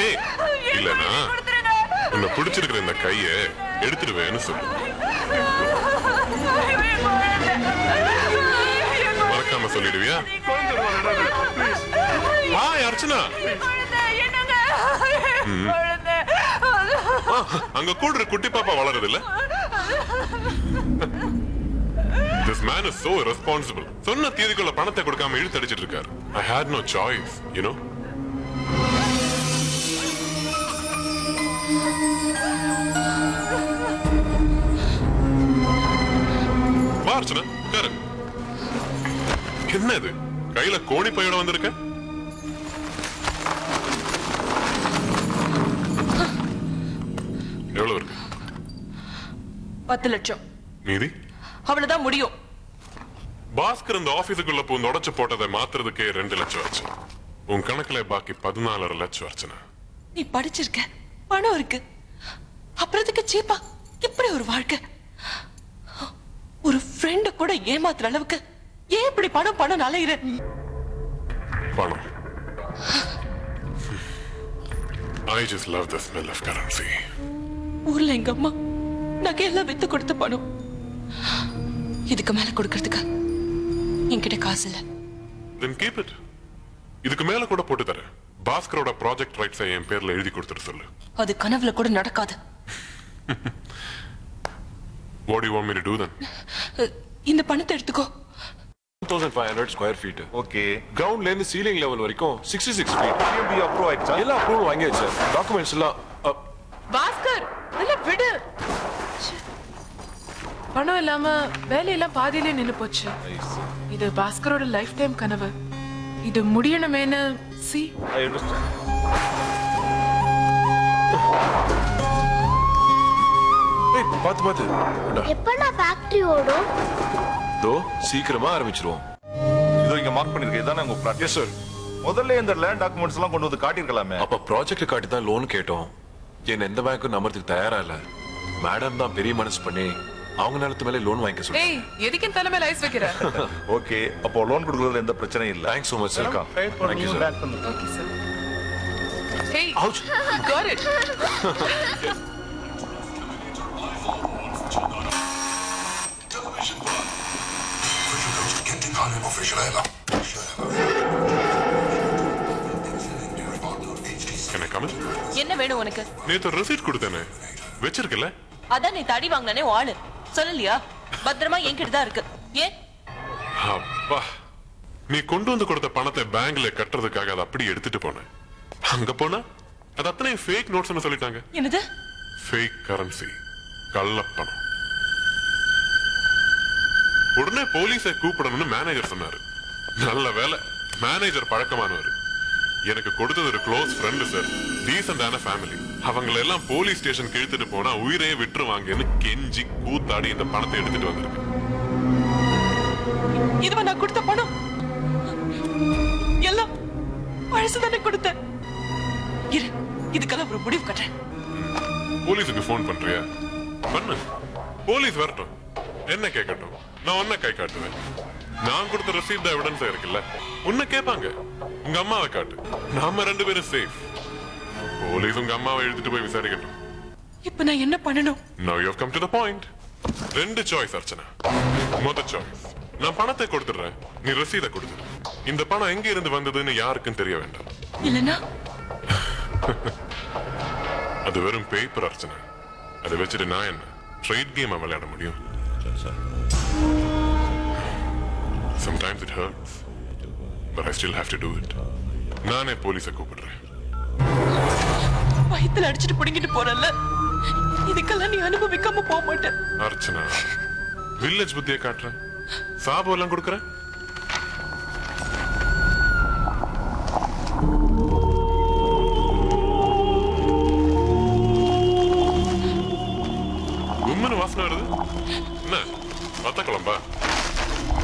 ஏய் இல்லனா உன்னை பிடிச்சிருக்கிற இந்த கைய எடுத்துடுவேன்னு சொல்லு மறக்காம சொல்லிடுவியா ஹாய் அர்ச்சனா ஆ, அங்க கூட ஒரு குட்டி பாப்பா வளருது இல்ல This man is so irresponsible. சொன்ன தேதிக்குள்ள பணத்தை கொடுக்காம இழுத்து அடிச்சிட்டு இருக்காரு ஐ had no choice you know வா அர்ச்சனா உட்காரு என்ன இது கையில கோணி பையோட வந்திருக்க எவ்வளவு இருக்கு பத்து லட்சம் மீதி அவ்வளவுதான் முடியும் பாஸ்கர் இந்த ஆபீஸுக்குள்ள பூந்து உடைச்சு போட்டதை மாத்துறதுக்கே ரெண்டு லட்சம் ஆச்சு உன் கணக்குல பாக்கி பதினாலரை லட்சம் அர்ச்சனா நீ படிச்சிருக்க பணம் இருக்கு அப்புறத்துக்கு சீப்பா இப்படி ஒரு வாழ்க்கை ஒரு ஃப்ரெண்ட கூட ஏமாத்துற அளவுக்கு ஏன் இப்படி பணம் பணம் அலையிற பணம் I just love the smell of currency. ஊர்ல எங்க அம்மா நகையெல்லாம் வித்து கொடுத்த பணம் இதுக்கு மேல கொடுக்கறதுக்கு என்கிட்ட காசு இல்ல Then keep it. இதுக்கு மேல கூட போட்டு தரேன் பாஸ்கரோட ப்ராஜெக்ட் ரைட்ஸை என் பேர்ல எழுதி கொடுத்துட்டு சொல்லு அது கனவுல கூட நடக்காது What do you want me to do then? அஹ், இந்த பணத்தை எடுத்துக்கோ thousand five hundred square feet okay கிரவுண்ட்ல இருந்து சீலிங் லெவல் வரைக்கும் sixty six feet DMP approve ஆயிடுச்சா எல்லா அப்ரூவல் வாங்கியாச்சு சார் டாக்குமெண்ட்ஸ் எல்லாம் அ, பாஸ்கர் இல்ல விடு ச்சே. பணம் இல்லாம வேலையெல்லாம் பாதியிலே நின்னு போச்சு இது பாஸ்கரோட லைஃப் டைம் கனவு இது முடியணுமேனு சி ஐ அண்டர்ஸ்டாண்ட் ஏய், பாத்து பாத்து இந்தா. எப்படா ஃபேக்டரி ஓடும் இதோ சீக்கிரமா ஆரம்பிச்சிருவோம் இதோ இங்க மார்க் பண்ணிருக்கேன் இதானே உங்க பிளாட் எஸ் சார் முதல்ல இந்த லேண்ட் டாக்குமெண்ட்ஸ் எல்லாம் கொண்டு வந்து காட்டியிருக்கலாமே அப்ப ப்ராஜெக்ட் காட்டி தான் லோன் கேட்டோம் என்ன எந்த பேங்க்கும் நம்புறதுக்கு தயாரா இல்ல மேடம் தான் பெரிய மனசு பண்ணி அவங்க நிலத்து மேலே லோன் வாங்கிக்க சொல்லி ஏய் எதுக்கு என் தலைமையில ஐஸ் வைக்கிற ஓகே அப்போ லோன் கொடுக்கறதுல எந்த பிரச்சனையும் இல்ல thanks so much sir thank you sir okay sir hey Ouch. Got it Can I come in? என்ன வேணும் உனக்கு நேத்து ஒரு receipt கொடுத்தேனே வச்சிருக்கல அதான் நீ தடி வாங்கினானே உன் ஆளு சொல்லலையா பத்திரமா என்கிட்ட தான் இருக்கு ஏன் அப்பா நீ கொண்டு வந்து கொடுத்த பணத்தை பேங்க்ல கட்டுறதுக்காக அதை அப்படியே எடுத்துட்டு போனேன் அங்க போனா அது அத்தனை ஃபேக் நோட்ஸ்னு சொல்லிட்டாங்க என்னது ஃபேக் கரன்சி கள்ளப்பணம் உடனே போலீஸை கூப்பிடணும்னு மேனேஜர் சொன்னாரு நல்ல வேலை மேனேஜர் பழக்கமானவர் எனக்கு கொடுத்தது ஒரு க்ளோஸ் ஃப்ரெண்டு சார் டீசென்டான ஃபேமிலி அவங்கள எல்லாம் போலீஸ் ஸ்டேஷன் இழுத்துட்டு போனா உயிரையே விட்டுருவாங்கன்னு கெஞ்சி கூத்தாடி இந்த பணத்தை எடுத்துட்டு வந்திருக்கு இதுவா நான் கொடுத்த பணம் எல்லாம் பழசு தானே கொடுத்தேன் இரு இதுக்கெல்லாம் ஒரு முடிவு கட்டுறேன் போலீஸுக்கு ஃபோன் பண்றியா பண்ணு போலீஸ் வரட்டும் என்ன கேட்கட்டும் நான் உன்னை கை காட்டுவேன் நான் கொடுத்த ரசீத் எவிடன்ஸ் இருக்குல்ல உன்னை கேட்பாங்க உங்க அம்மாவை காட்டு நாம ரெண்டு பேரும் சேஃப் போலீஸ் உங்க அம்மாவை எழுதிட்டு போய் விசாரிக்கட்டும் இப்ப நான் என்ன பண்ணணும் Now you have come to the point. ரெண்டு சாய்ஸ் அர்ச்சனா முத சாய்ஸ் நான் பணத்தை கொடுத்துடுறேன் நீ ரசீதை கொடுத்துரு இந்த பணம் எங்க இருந்து வந்ததுன்னு யாருக்கும் தெரிய வேண்டாம் இல்லனா அது வெறும் பேப்பர் அர்ச்சனா அதை வச்சுட்டு நான் என்ன ட்ரேட் கேம் விளையாட முடியும் Sometimes it hurts, but I still have to do it. நானே போலீஸை கூப்பிடுறேன் வயித்துல அடிச்சிட்டு புடுங்கிட்டு போறல்ல இதுக்கெல்லாம் நீ அனுபவிக்காம போக மாட்டேன் அர்ச்சனா வில்லேஜ் புத்தியை காட்டுறேன் சாபம் எல்லாம் கொடுக்குறேன்